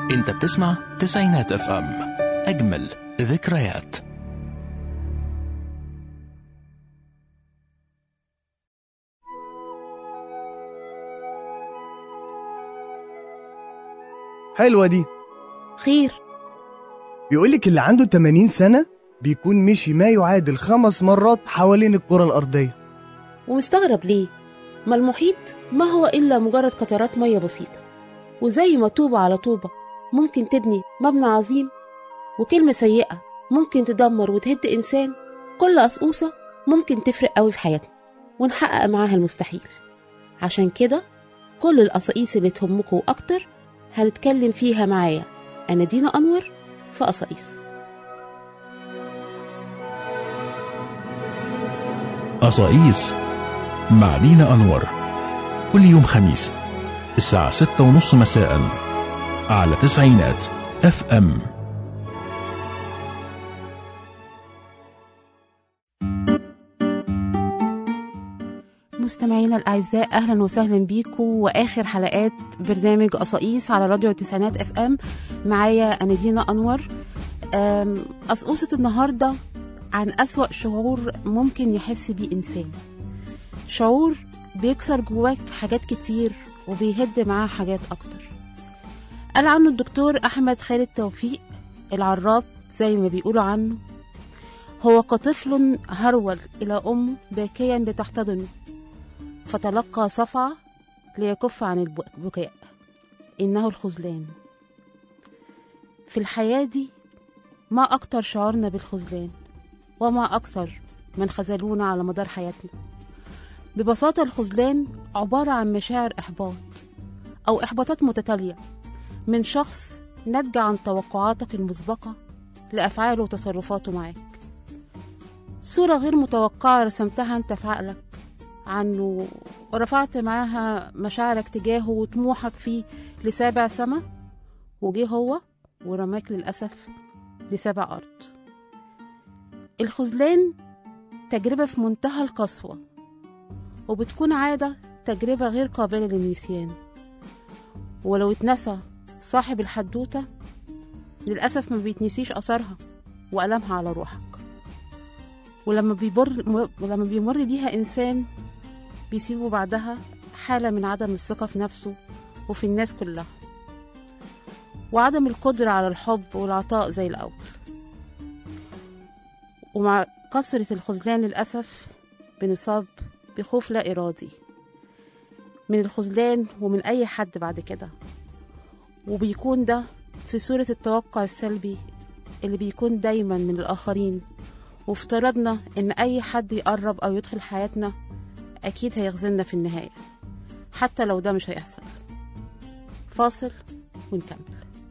انت بتسمع تسعينات اف ام اجمل ذكريات حلوة دي خير بيقولك اللي عنده 80 سنة بيكون مشي ما يعادل خمس مرات حوالين الكرة الأرضية ومستغرب ليه ما المحيط ما هو إلا مجرد قطرات مية بسيطة وزي ما طوبة على طوبة ممكن تبني مبنى عظيم وكلمة سيئة ممكن تدمر وتهد إنسان كل قصقوصة ممكن تفرق قوي في حياتنا ونحقق معاها المستحيل عشان كده كل القصاقيس اللي تهمكوا أكتر هنتكلم فيها معايا أنا دينا أنور في قصاقيس قصاقيس مع دينا أنور كل يوم خميس الساعة ستة ونص مساء على تسعينات اف ام مستمعينا الأعزاء أهلا وسهلا بيكم وآخر حلقات برنامج قصاقيس على راديو تسعينات اف ام معايا أنا دينا أنور أم، قصقوصة النهاردة عن أسوأ شعور ممكن يحس بيه إنسان شعور بيكسر جواك حاجات كتير وبيهد معاه حاجات أكتر قال عنه الدكتور أحمد خالد توفيق العراب زي ما بيقولوا عنه هو كطفل هرول إلى أمه باكيا لتحتضنه فتلقى صفعة ليكف عن البكاء إنه الخذلان في الحياة دي ما أكتر شعورنا بالخذلان وما أكثر من خذلونا على مدار حياتنا ببساطة الخذلان عبارة عن مشاعر إحباط أو إحباطات متتالية من شخص نتج عن توقعاتك المسبقة لأفعاله وتصرفاته معاك صورة غير متوقعة رسمتها أنت في عقلك عنه ورفعت معاها مشاعرك تجاهه وطموحك فيه لسابع سما وجه هو ورماك للأسف لسابع أرض الخذلان تجربة في منتهى القسوة وبتكون عادة تجربة غير قابلة للنسيان ولو اتنسى صاحب الحدوتة للأسف ما بيتنسيش أثرها وألمها على روحك ولما بيمر ولما بيمر بيها إنسان بيسيبه بعدها حالة من عدم الثقة في نفسه وفي الناس كلها وعدم القدرة على الحب والعطاء زي الأول ومع كثرة الخذلان للأسف بنصاب بخوف لا إرادي من الخذلان ومن أي حد بعد كده وبيكون ده في صورة التوقع السلبي اللي بيكون دايما من الآخرين وافترضنا إن أي حد يقرب أو يدخل حياتنا أكيد هيخذلنا في النهاية حتى لو ده مش هيحصل فاصل ونكمل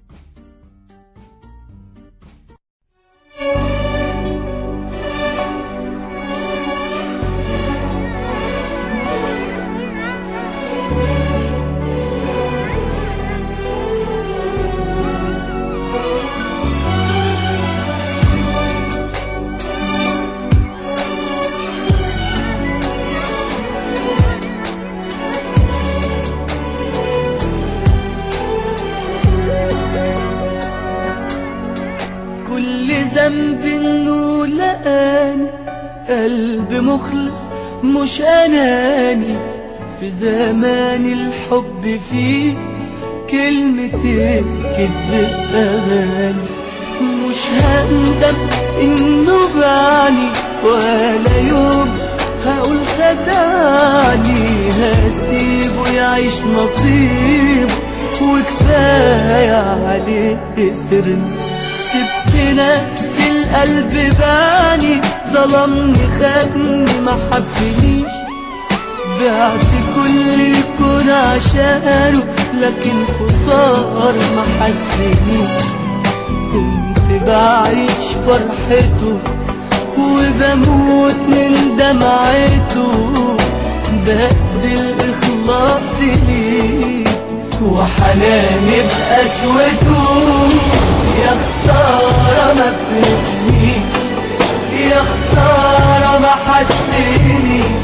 كل ذنب انه لقاني قلب مخلص مش اناني في زمان الحب فيه كلمتين كدب في اغاني مش هندم انه بعني ولا يوم هقول خدعني هسيبه يعيش نصيبه وكفاية عليه خسرني سبت نفسي القلب باني ظلمني خدني ما حبنيش بعت كل الكون عشانه لكن خسار ما حسنيش كنت بعيش فرحته وبموت من دمعته بدل إخلاصي ليه وحناني بقسوته يا خسارة ما فهمنيش يا خسارة ما حسنيش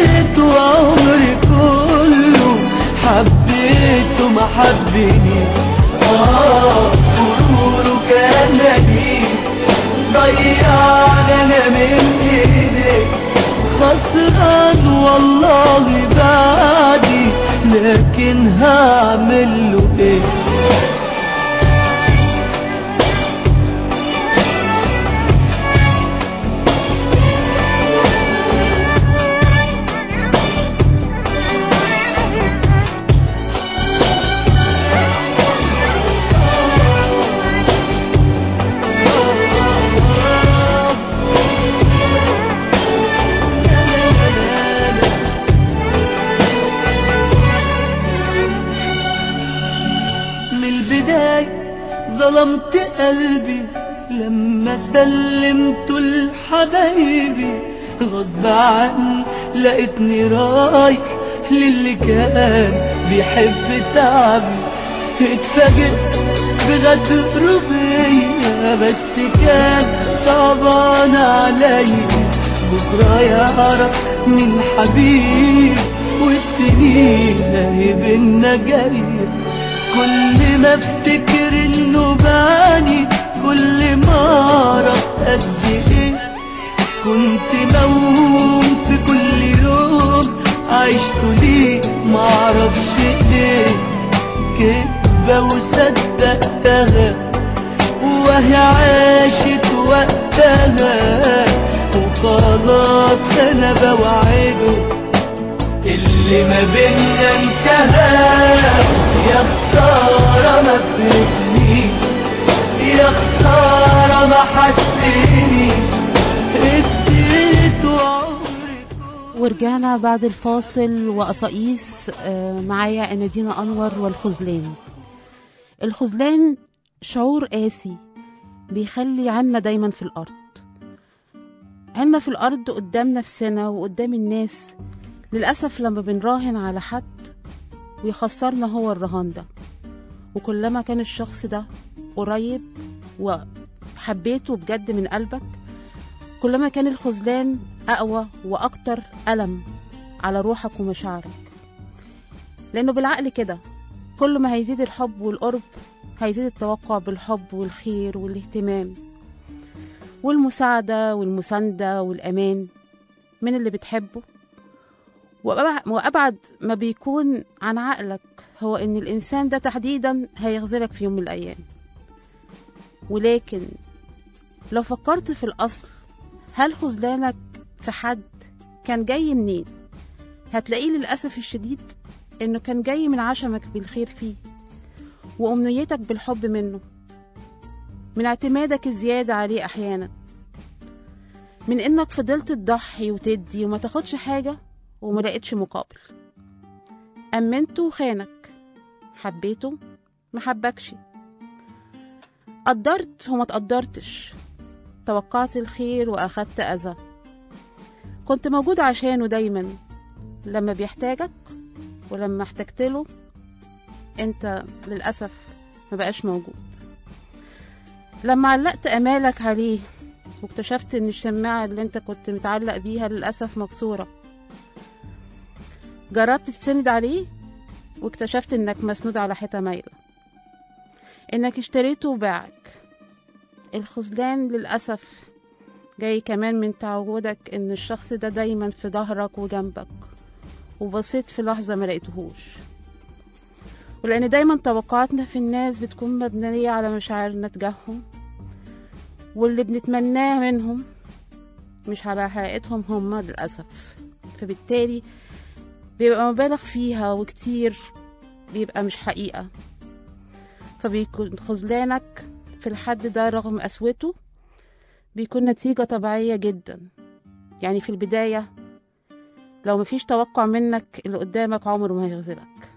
اديته عمري كله حبيته ما حبنيش لكن هعمل له ايه من البداية ظلمت قلبي لما سلمته لحبايبي غصب عني لقيتني رايح للي كان بيحب تعبي اتفاجئت بغدر بيا بس كان صعبان عليا بكرة يعرف من حبيب والسنين اهي بينا جايه كل ما افتكر انه باني كل ما اعرف قد ايه كنت موهوم في كل يوم عشته ليه معرفش ليه كدبة وصدقتها وهي عاشت وقتها وخلاص انا بوعده اللي ما بينا انتهى يا خسارة ما فهمنيش يا خسارة ما حسنيش اديته عمري كله ورجعنا بعد الفاصل وقصايص آه، معايا نادينا أنور والخذلان الخذلان شعور قاسي بيخلي عنا دايما في الأرض عنا في الأرض قدام نفسنا وقدام الناس للأسف لما بنراهن على حد ويخسرنا هو الرهان ده وكلما كان الشخص ده قريب وحبيته بجد من قلبك كلما كان الخذلان أقوى وأكتر ألم على روحك ومشاعرك لأنه بالعقل كده كل ما هيزيد الحب والقرب هيزيد التوقع بالحب والخير والاهتمام والمساعدة والمساندة والأمان من اللي بتحبه وأبع- وأبعد ما بيكون عن عقلك هو إن الإنسان ده تحديدا هيغزلك في يوم من الأيام ولكن لو فكرت في الأصل هل خذلانك في حد كان جاي منين هتلاقيه للأسف الشديد إنه كان جاي من عشمك بالخير فيه وأمنيتك بالحب منه من اعتمادك الزيادة عليه أحيانا من إنك فضلت تضحي وتدي وما تاخدش حاجة وما لقيتش مقابل أمنته وخانك حبيته ما حبكش قدرت وما تقدرتش توقعت الخير وأخدت أذى كنت موجود عشانه دايما لما بيحتاجك ولما احتجت له انت للأسف ما بقاش موجود لما علقت أمالك عليه واكتشفت ان الشماعة اللي انت كنت متعلق بيها للأسف مكسورة جربت تسند عليه واكتشفت انك مسنود على حيطة مايلة انك اشتريته وباعك الخذلان للأسف جاي كمان من تعودك ان الشخص ده دايما في ظهرك وجنبك وبصيت في لحظة ما لقيتهوش ولأن دايما توقعاتنا في الناس بتكون مبنية على مشاعرنا تجاههم واللي بنتمناه منهم مش على حقيقتهم هم للأسف فبالتالي بيبقى مبالغ فيها وكتير بيبقى مش حقيقة فبيكون خذلانك في الحد ده رغم قسوته بيكون نتيجة طبيعية جدا يعني في البداية لو مفيش توقع منك اللي قدامك عمره ما هيغزلك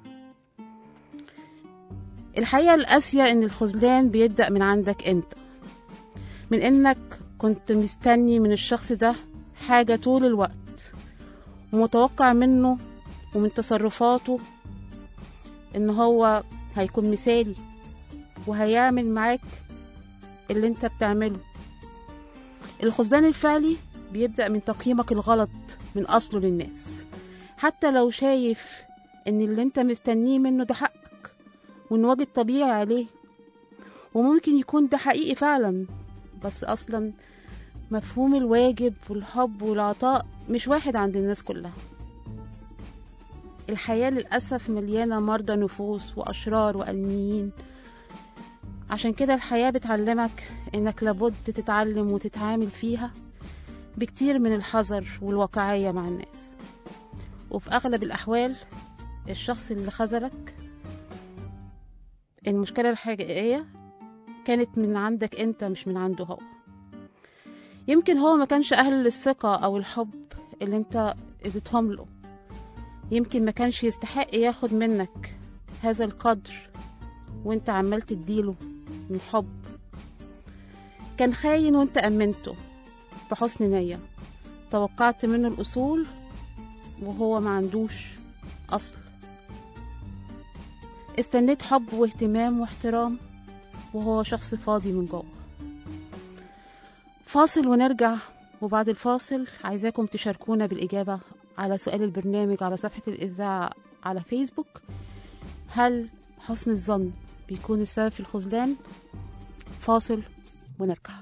الحقيقة القاسية إن الخذلان بيبدأ من عندك أنت من إنك كنت مستني من الشخص ده حاجة طول الوقت ومتوقع منه ومن تصرفاته إن هو هيكون مثالي وهيعمل معاك اللي انت بتعمله الخذلان الفعلي بيبدأ من تقييمك الغلط من أصله للناس حتى لو شايف إن اللي انت مستنيه منه ده حقك وإن واجب طبيعي عليه وممكن يكون ده حقيقي فعلا بس أصلا مفهوم الواجب والحب والعطاء مش واحد عند الناس كلها الحياة للأسف مليانة مرضى نفوس وأشرار وأنانيين عشان كده الحياة بتعلمك إنك لابد تتعلم وتتعامل فيها بكتير من الحذر والواقعية مع الناس وفي أغلب الأحوال الشخص اللي خذلك المشكلة الحقيقية كانت من عندك أنت مش من عنده هو يمكن هو ما كانش أهل للثقة أو الحب اللي أنت اديتهم له يمكن ما كانش يستحق ياخد منك هذا القدر وانت عمال تديله من حب كان خاين وانت أمنته بحسن نية توقعت منه الأصول وهو ما عندوش أصل استنيت حب واهتمام واحترام وهو شخص فاضي من جوه فاصل ونرجع وبعد الفاصل عايزاكم تشاركونا بالإجابة على سؤال البرنامج على صفحة الإذاعة على فيسبوك هل حسن الظن بيكون السبب في الخذلان فاصل ونرجع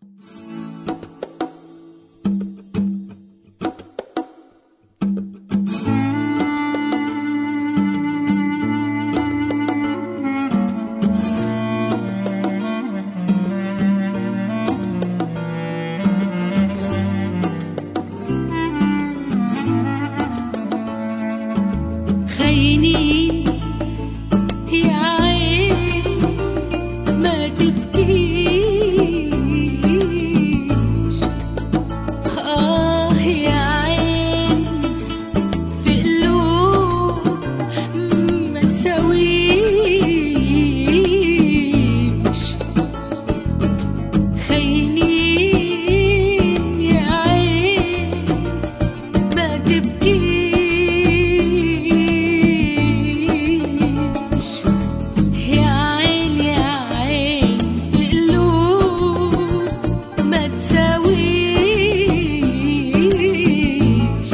خاينين يا عين ما تبكيش آه يا عين في قلوب ما تساويش خاينين يا عين ما تبكيش يا عين يا عين في قلوب ما تساويش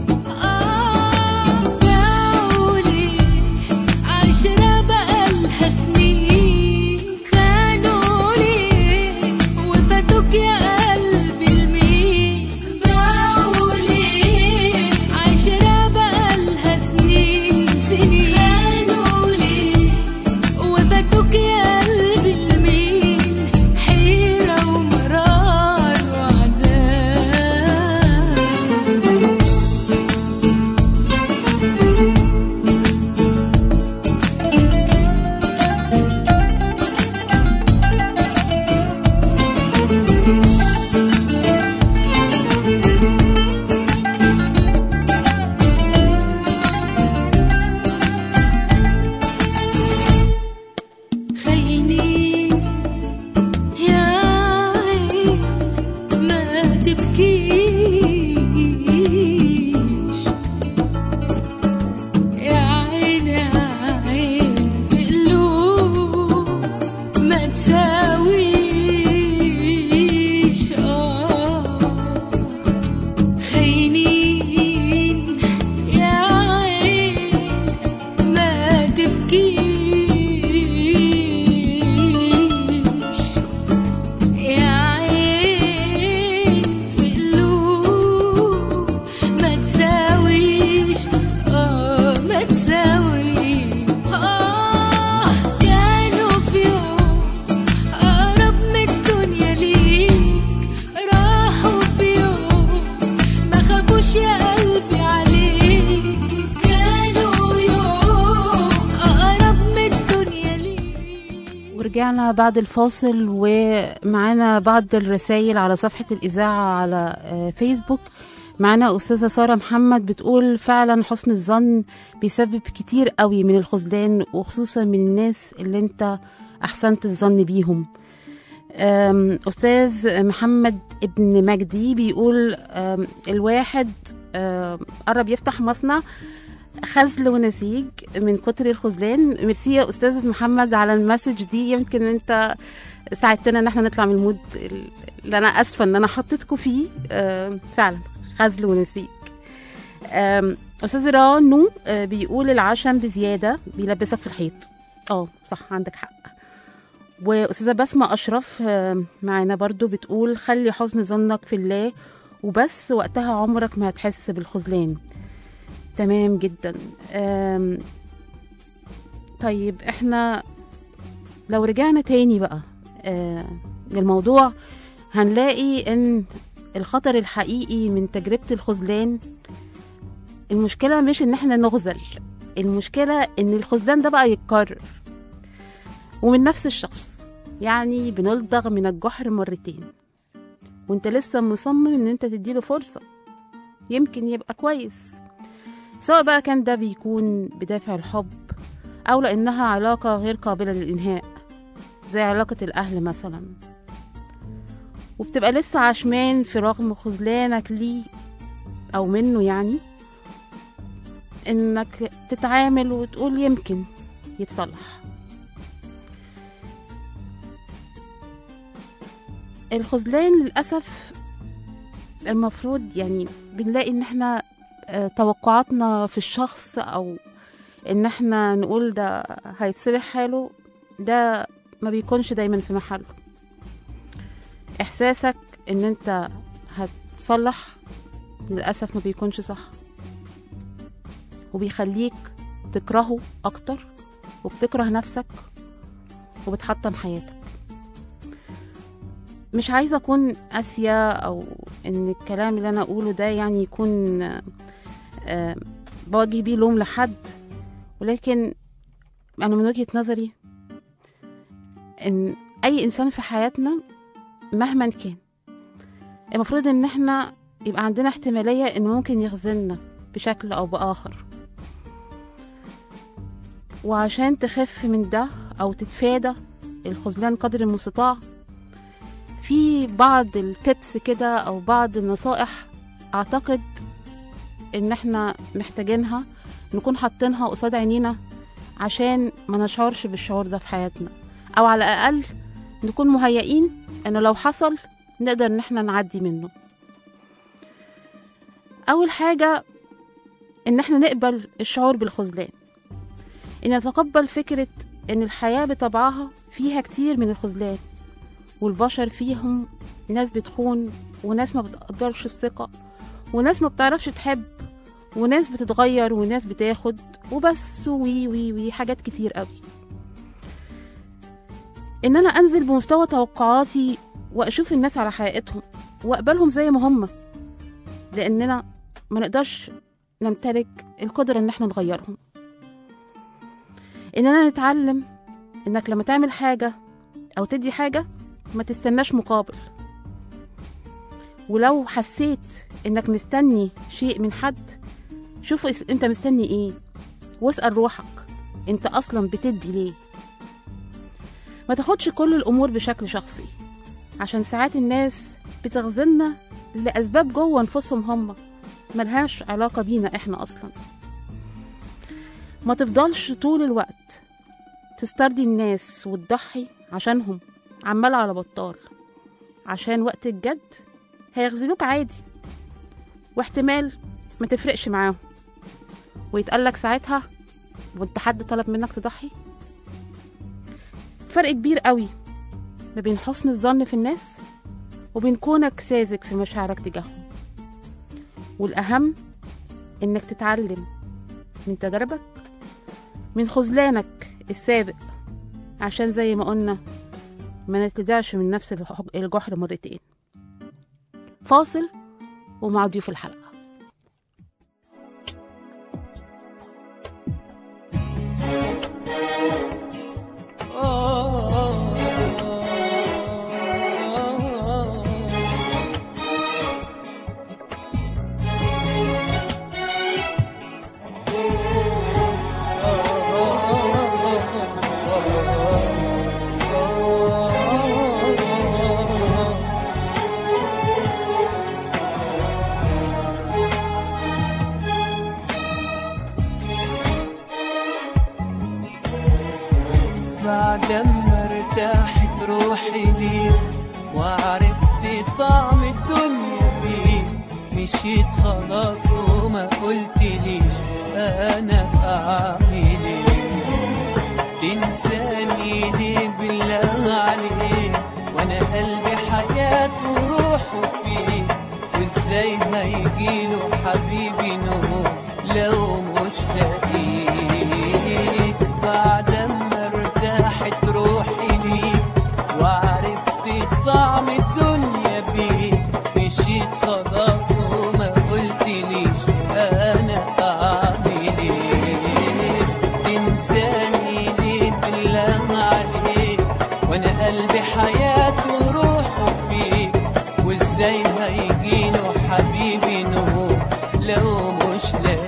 آه باولي عشرة بقالها سنين خانوني وفاتوك يا قلبي المين باولي عشرة بقالها سنين سنين خانوني وفاتوك يا قلبي المين حيرة ومرار وعذاب خاينين يا عين ما تبكيش يا عين يا عين في قلوب ما تساويش آه خاينين يا عين ما تبكيش يا عين في قلوب ما تساويش اه ما تساويش اه كانوا في يوم اقرب من الدنيا ليك راحوا في يوم ما خافوش يا قلبي عليك كانوا يوم اقرب من الدنيا ليك ورجعنا بعد الفاصل ومعانا بعض الرسائل على صفحة الإذاعة على آه، فيسبوك معانا أستاذة سارة محمد بتقول فعلا حسن الظن بيسبب كتير قوي من الخذلان وخصوصا من الناس اللي انت أحسنت الظن بيهم أم، أستاذ محمد ابن مجدي بيقول أم، الواحد أم، قرب يفتح مصنع خزل ونسيج من كتر الخذلان ميرسي يا استاذ محمد على المسج دي يمكن انت ساعدتنا ان احنا نطلع من المود اللي انا اسفه ان انا حطيتكم فيه آم، فعلا خزل ونسيج آم، استاذ رانو آه، بيقول العشم بزياده بيلبسك في الحيط اه صح عندك حق واستاذه بسمه اشرف آم، معانا برضو بتقول خلي حسن ظنك في الله وبس وقتها عمرك ما هتحس بالخذلان تمام جدا أم، طيب احنا لو رجعنا تاني بقى آه، للموضوع هنلاقي ان الخطر الحقيقي من تجربة الخذلان المشكلة مش ان احنا نخذل المشكلة ان الخذلان ده بقى يتكرر ومن نفس الشخص يعني بنلدغ من الجحر مرتين وانت لسه مصمم ان انت تديله فرصة يمكن يبقى كويس سواء بقى كان ده بيكون بدافع الحب أو لأنها علاقة غير قابلة للإنهاء زي علاقة الأهل مثلا وبتبقى لسه عشمان في رغم خذلانك ليه أو منه يعني إنك تتعامل وتقول يمكن يتصلح الخذلان للأسف المفروض يعني بنلاقي إن احنا آه، توقعاتنا في الشخص أو إن احنا نقول ده هيتصلح حاله ده ما بيكونش دايما في محله إحساسك إن أنت هتصلح للأسف ما بيكونش صح وبيخليك تكرهه أكتر وبتكره نفسك وبتحطم حياتك مش عايزة أكون قاسية أو إن الكلام اللي أنا أقوله ده يعني يكون آه، آه، بوجه بيه لوم لحد ولكن أنا من وجهة نظري إن أي إنسان في حياتنا مهما كان المفروض إن إحنا يبقى عندنا احتمالية إنه ممكن يخذلنا بشكل أو بآخر وعشان تخف من ده أو تتفادى الخذلان قدر المستطاع في بعض التبس كده أو بعض النصائح أعتقد إن إحنا محتاجينها نكون حاطينها قصاد عينينا عشان ما نشعرش بالشعور ده في حياتنا أو على الأقل نكون مهيئين إنه لو حصل نقدر إن إحنا نعدي منه أول حاجة إن إحنا نقبل الشعور بالخذلان إن نتقبل فكرة إن الحياة بطبعها فيها كتير من الخذلان والبشر فيهم ناس بتخون وناس ما بتقدرش الثقة وناس ما بتعرفش تحب وناس بتتغير وناس بتاخد وبس وي وي وي حاجات كتير قوي ان انا انزل بمستوى توقعاتي واشوف الناس على حقيقتهم واقبلهم زي ما هم لاننا ما نقدرش نمتلك القدرة ان احنا نغيرهم اننا نتعلم انك لما تعمل حاجة او تدي حاجة ما تستناش مقابل ولو حسيت انك مستني شيء من حد شوف اس- انت مستني ايه واسأل روحك انت اصلا بتدي ليه ما تاخدش كل الامور بشكل شخصي عشان ساعات الناس بتخذلنا لاسباب جوه انفسهم هم ملهاش علاقة بينا احنا اصلا ما تفضلش طول الوقت تسترضي الناس وتضحي عشانهم عمال على بطال عشان وقت الجد هيخذلوك عادي واحتمال ما تفرقش معاهم ويتقالك ساعتها وانت حد طلب منك تضحي فرق كبير قوي ما بين حسن الظن في الناس وبين كونك ساذج في مشاعرك تجاههم والأهم إنك تتعلم من تجاربك من خذلانك السابق عشان زي ما قلنا ما نتلدعش من نفس الح- الجحر مرتين فاصل ومع ضيوف الحلقة بعد ما ارتاحت روحي ليه وعرفت طعم الدنيا بيه مشيت خلاص وما قلتليش انا اعمل ايه تنساني ليه بالله عليك وانا قلبي حياته وروحه فيه وازاي هيجيله حبيبي نور لو مش لاقيك بعد ما ارتاحت روحي ليك وعرفت طعم الدنيا بيك مشيت خلاص وما قلتليش انا اعمل ايه تنساني ليه بالله عليك وانا قلبي حياته وروحه فيك وازاي هيجيله حبيبي نور لو مش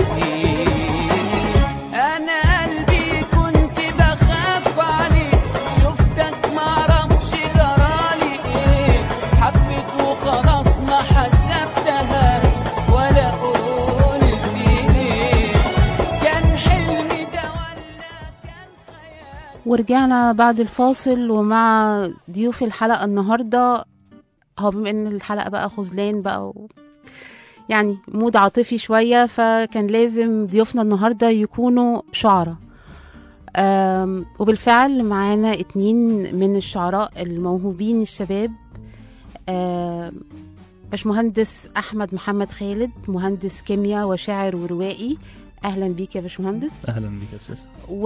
لاقيك انا قلبي كنت بخاف عليك شفتك معرفش جرالي ايه حبيت وخلاص ما حسبتهاش ولا قلت ليه كان حلمي ده ولا كان خيال ورجعنا بعد الفاصل ومع ضيوف الحلقة النهاردة هو بما ان الحلقة بقى خذلان بقى و... يعني مود عاطفي شوية فكان لازم ضيوفنا النهاردة يكونوا شعراء أم، وبالفعل معانا اتنين من الشعراء الموهوبين الشباب أم، باشمهندس أحمد محمد خالد مهندس كيمياء وشاعر وروائي أهلا بيك يا باشمهندس اهلا بيك يا استاذ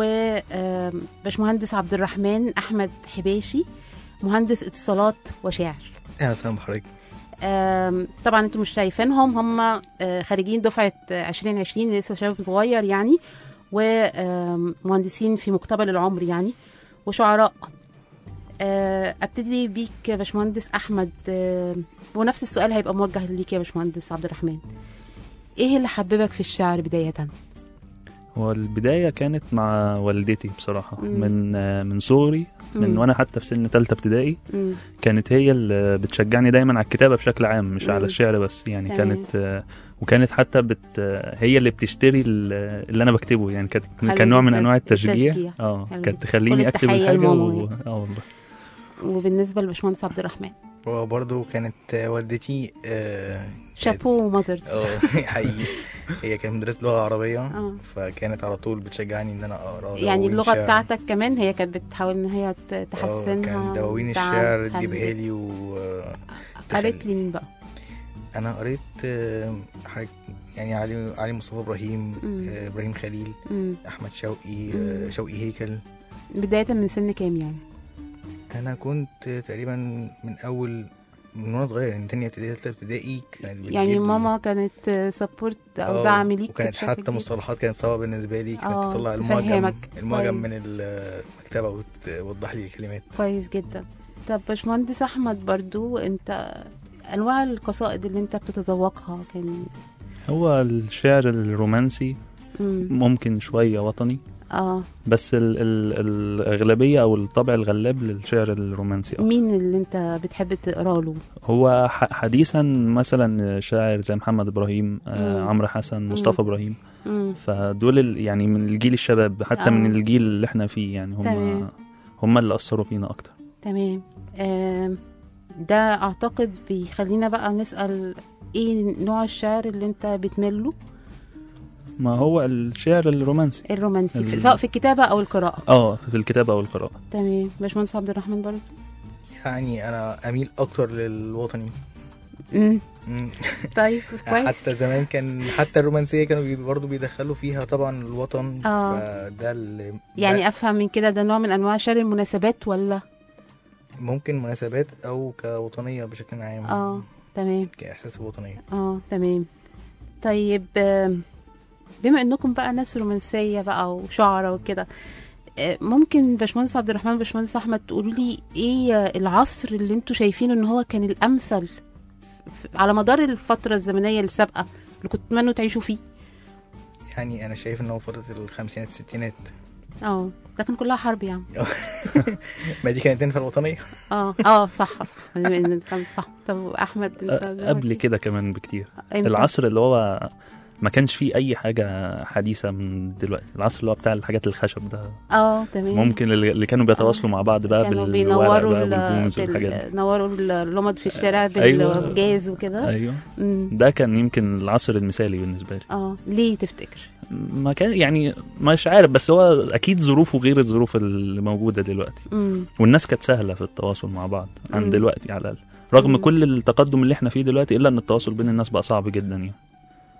وباشمهندس عبد الرحمن احمد حباشي مهندس اتصالات وشاعر اهلا وسهلا بحضرتك آم، طبعا انتم مش شايفينهم هم آه، خارجين دفعه آه، 2020 لسه شباب صغير يعني ومهندسين في مقتبل العمر يعني وشعراء آه، ابتدي بيك يا باشمهندس احمد آه، ونفس السؤال هيبقى موجه ليك يا باشمهندس عبد الرحمن ايه اللي حببك في الشعر بدايه هو البدايه كانت مع والدتي بصراحه مم. من آه، من صغري من مم. وانا حتى في سن ثالثه ابتدائي مم. كانت هي اللي بتشجعني دايما على الكتابه بشكل عام مش مم. على الشعر بس يعني تمام. كانت آه، وكانت حتى بت آه، هي اللي بتشتري ال- اللي انا بكتبه يعني كانت حلو كان نوع من جداً. انواع التشجيع التشجيع. اه حلو كانت جداً. تخليني كل اكتب التحية الحاجه لماما و... يعني. اه والله وبالنسبه لباشمهندس عبد الرحمن وبرضه كانت والدتي آه، شابو ماذرز اه حقيقي هي كانت مدرسة لغة عربية اه فكانت على طول بتشجعني ان انا اقرا يعني دواوين اللغه الشعر. بتاعتك كمان هي كانت بتحاول ان هي ت- اه تحسنها كان دواوين وتعمل- الشعر حلو تجيبها جدا. لي و قالت لي مين بقى انا قريت آه، حاجة يعني علي علي مصطفى ابراهيم مم. آه، ابراهيم خليل مم. احمد شوقي مم. آه، شوقي هيكل بدايه من سن كام يعني انا كنت تقريبا من اول من وانا صغير يعني تانية ابتدائي تالتة ابتدائي كانت بتجيب يعني لي- ماما كانت سبورت او آه، دعم ليك وكانت بشكل حتى كبير. مصطلحات كانت صعبة بالنسبة لي كانت آه، تطلع المعجم تفهمك. المعجم كويس. من المكتبة وتوضح لي الكلمات كويس جدا طب باشمهندس احمد برضو انت انواع القصائد اللي انت بتتذوقها كان هو الشعر الرومانسي مم. ممكن شويه وطني اه بس ال ال الاغلبيه او الطبع الغلاب للشعر الرومانسي أكتر. مين اللي انت بتحب تقرا له هو ح- حديثا مثلا شاعر زي محمد ابراهيم آه مم. عمرو حسن مصطفى ابراهيم مم. فدول ال- يعني من الجيل الشباب حتى آه. من الجيل اللي احنا فيه يعني هم تمام. هم اللي اثروا فينا اكتر تمام آم، ده اعتقد بيخلينا بقى نسأل ايه نوع الشعر اللي انت بتميل له ما هو الشعر الرومانسي الرومانسي في- ال- سواء في الكتابة او القراءة اه في الكتابه او القراءه تمام باشمهندس عبد الرحمن برضه يعني انا اميل اكتر للوطني مم. مم. طيب كويس حتى زمان كان حتى الرومانسيه كانوا بي برضه بيدخلوا فيها طبعا الوطن آه. فده اللي يعني ده افهم من كده ده نوع من انواع شعر المناسبات ولا ممكن مناسبات او كوطنيه بشكل عام اه تمام كاحساس الوطنيه اه تمام طيب آم، بما انكم بقى ناس رومانسيه بقى وشعراء وكده آه، ممكن باشمهندس عبد الرحمن باشمهندس احمد تقولوا لي ايه العصر اللي انتوا شايفينه ان هو كان الامثل ف- على مدار الفتره الزمنيه السابقه اللي كنتوا تتمنوا تعيشوا فيه يعني انا شايف ان هو فتره الخمسينات الستينات اه ده كان كلها حرب يعني ما دي كانت تنفع الوطنيه اه اه صح صح كان صح طب احمد انت أ- قبل كده كمان بكتير إمتى؟ العصر اللي هو ما كانش فيه اي حاجه حديثه من دلوقتي العصر اللي هو بتاع الحاجات الخشب ده اه تمام ممكن اللي اللي كانوا بيتواصلوا مع بعض بقى كانوا بالورق بينوروا بقى ال- والبومز والحاجات دي بال- نوروا اللمض في الشارع أيوة. بالجاز وكده ايوه مم. ده كان يمكن العصر المثالي بالنسبه لي اه ليه تفتكر ما كان يعني مش عارف بس هو اكيد ظروفه غير الظروف اللي موجوده دلوقتي امم والناس كانت سهله في التواصل مع بعض عن مم. دلوقتي على الاقل رغم مم. كل التقدم اللي احنا فيه دلوقتي الا ان التواصل بين الناس بقى صعب جدا يعني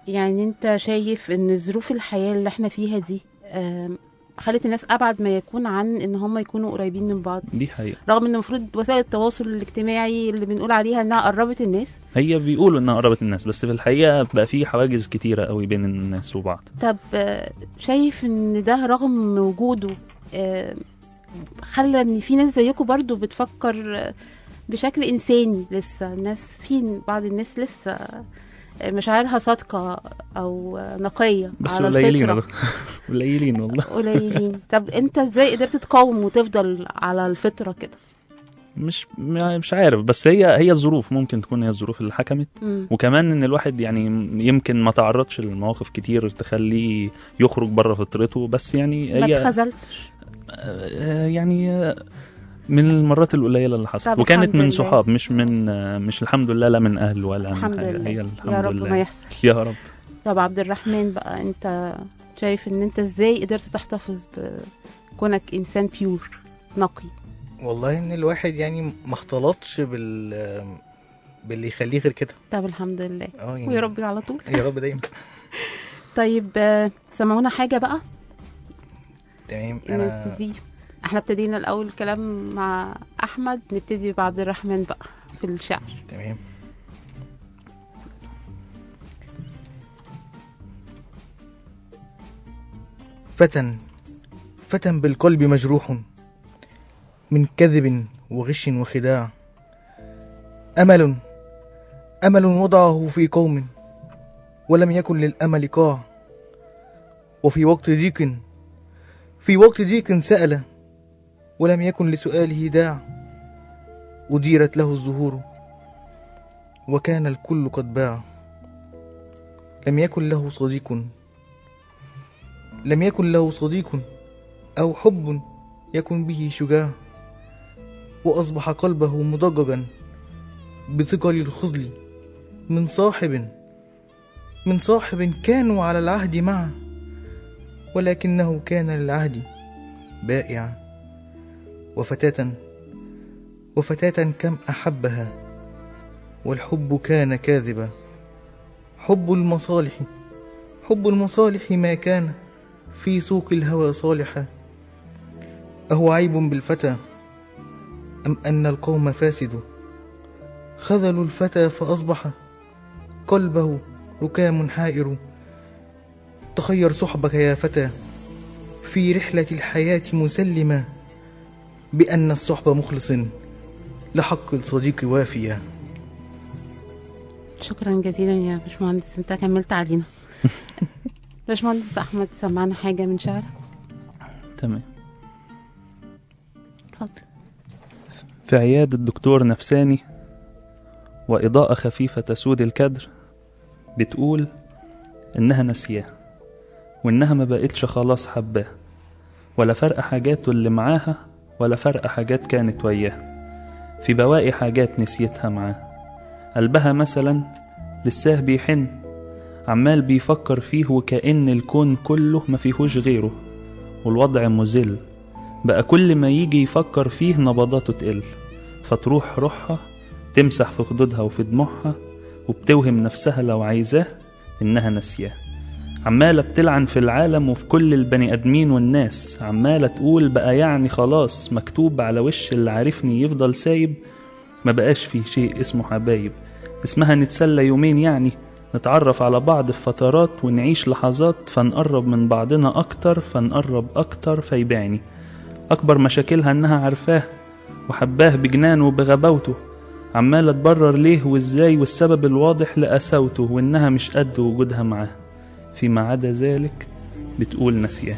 يعني انت شايف ان ظروف الحياة اللي احنا فيها دي آم، خلت الناس ابعد ما يكون عن ان هم يكونوا قريبين من بعض دي حقيقة رغم ان المفروض وسائل التواصل الاجتماعي اللي بنقول عليها انها قربت الناس هي بيقولوا انها قربت الناس بس في الحقيقة بقى في حواجز كتيرة قوي بين الناس وبعض طب آه، شايف ان ده رغم وجوده آه، خلى ان في ناس زيكم برضو بتفكر آه، بشكل انساني لسه الناس في بعض الناس لسه آه، مشاعرها صادقة او آه، نقية بس على قليلين الفطرة قليلين والله قليلين طب انت ازاي قدرت تقاوم وتفضل على الفطرة كده مش مش عارف بس هي هي الظروف ممكن تكون هي الظروف اللي حكمت مم. وكمان ان الواحد يعني يمكن ما تعرضش لمواقف كتير تخليه يخرج بره فطرته بس يعني ما هي اتخذلتش آه، يعني آه، من المرات القليله اللي حصلت طب وكانت الحمد من لله. صحاب مش من آه، مش الحمد لله لا من اهل ولا من الحمد حاجه لله هي الحمد يا رب لله ما يحصل يا رب طب عبد الرحمن بقى انت شايف ان انت ازاي قدرت تحتفظ بكونك انسان بيور نقي والله ان الواحد يعني ما اختلطش بال باللي يخليه غير كده طب الحمد لله اه يعني ويا رب على طول يا رب دايما طيب آه، سمعونا حاجة بقى تمام انا نبتدي احنا ابتدينا الأول كلام مع أحمد نبتدي بعبد الرحمن بقى في الشعر تمام فتى فتى بالقلب مجروح من كذب وغش وخداع أمل أمل وضعه في قوم ولم يكن للأمل قاع وفي وقت ضيق في وقت ضيق سأل ولم يكن لسؤاله داع أديرت له الزهور وكان الكل قد باع لم يكن له صديق لم يكن له صديق أو حب يكن به شجاع وأصبح قلبه مضججا بثقل الخزل من صاحب من صاحب كانوا على العهد معه ولكنه كان للعهد بائعا وفتاة وفتاة كم أحبها والحب كان كاذبا حب المصالح حب المصالح ما كان في سوق الهوى صالحا أهو عيب بالفتى أم أن القوم فاسد خذلوا الفتى فأصبح قلبه ركام حائر تخير صحبك يا فتى في رحلة الحياة مسلما بأن الصحب مخلص لحق الصديق وافيا شكرا جزيلا يا باشمهندس انت كملت علينا باشمهندس أحمد سمعنا حاجة من شعرك تمام اتفضل في عيادة دكتور نفساني وإضاءة خفيفة تسود الكدر بتقول إنها نسياه وإنها ما بقتش خلاص حباه ولا فرق حاجات اللي معاها ولا فرق حاجات كانت وياه في بواقي حاجات نسيتها معاه قلبها مثلا لساه بيحن عمال بيفكر فيه وكأن الكون كله ما فيهوش غيره والوضع مذل بقى كل ما يجي يفكر فيه نبضاته تقل فتروح روحها تمسح في خدودها وفي دموعها وبتوهم نفسها لو عايزاه إنها نسياه عمالة بتلعن في العالم وفي كل البني آدمين والناس عمالة تقول بقى يعني خلاص مكتوب على وش اللي عارفني يفضل سايب ما بقاش فيه شيء اسمه حبايب اسمها نتسلى يومين يعني نتعرف على بعض في فترات ونعيش لحظات فنقرب من بعضنا أكتر فنقرب أكتر فيبعني أكبر مشاكلها إنها عارفاه وحباه بجنان وبغباوته عمالة تبرر ليه وإزاي والسبب الواضح لقساوته وإنها مش قد وجودها معاه فيما عدا ذلك بتقول نسياه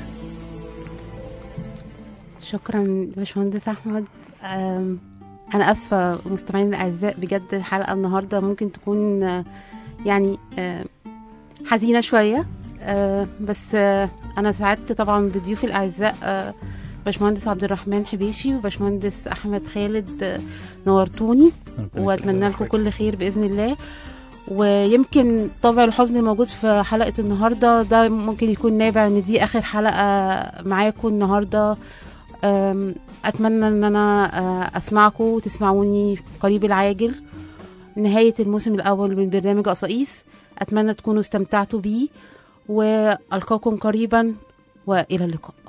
شكرا باشمهندس احمد أم، انا اسفه مستمعين الاعزاء بجد الحلقه النهارده ممكن تكون آه، يعني آه، حزينه شويه آه، بس آه، انا سعدت طبعا بضيوفي الاعزاء آه، باشمهندس عبد الرحمن حبيشي وباشمهندس احمد خالد آه، نورتوني واتمنى لكم كل خير باذن الله ويمكن طبع الحزن الموجود في حلقه النهارده ده ممكن يكون نابع ان دي اخر حلقه معاكم النهارده أم، اتمنى ان انا آه، اسمعكم وتسمعوني قريب العاجل نهايه الموسم الاول من برنامج قصايص أتمنى تكونوا استمتعتوا بيه وألقاكم قريبا وإلى اللقاء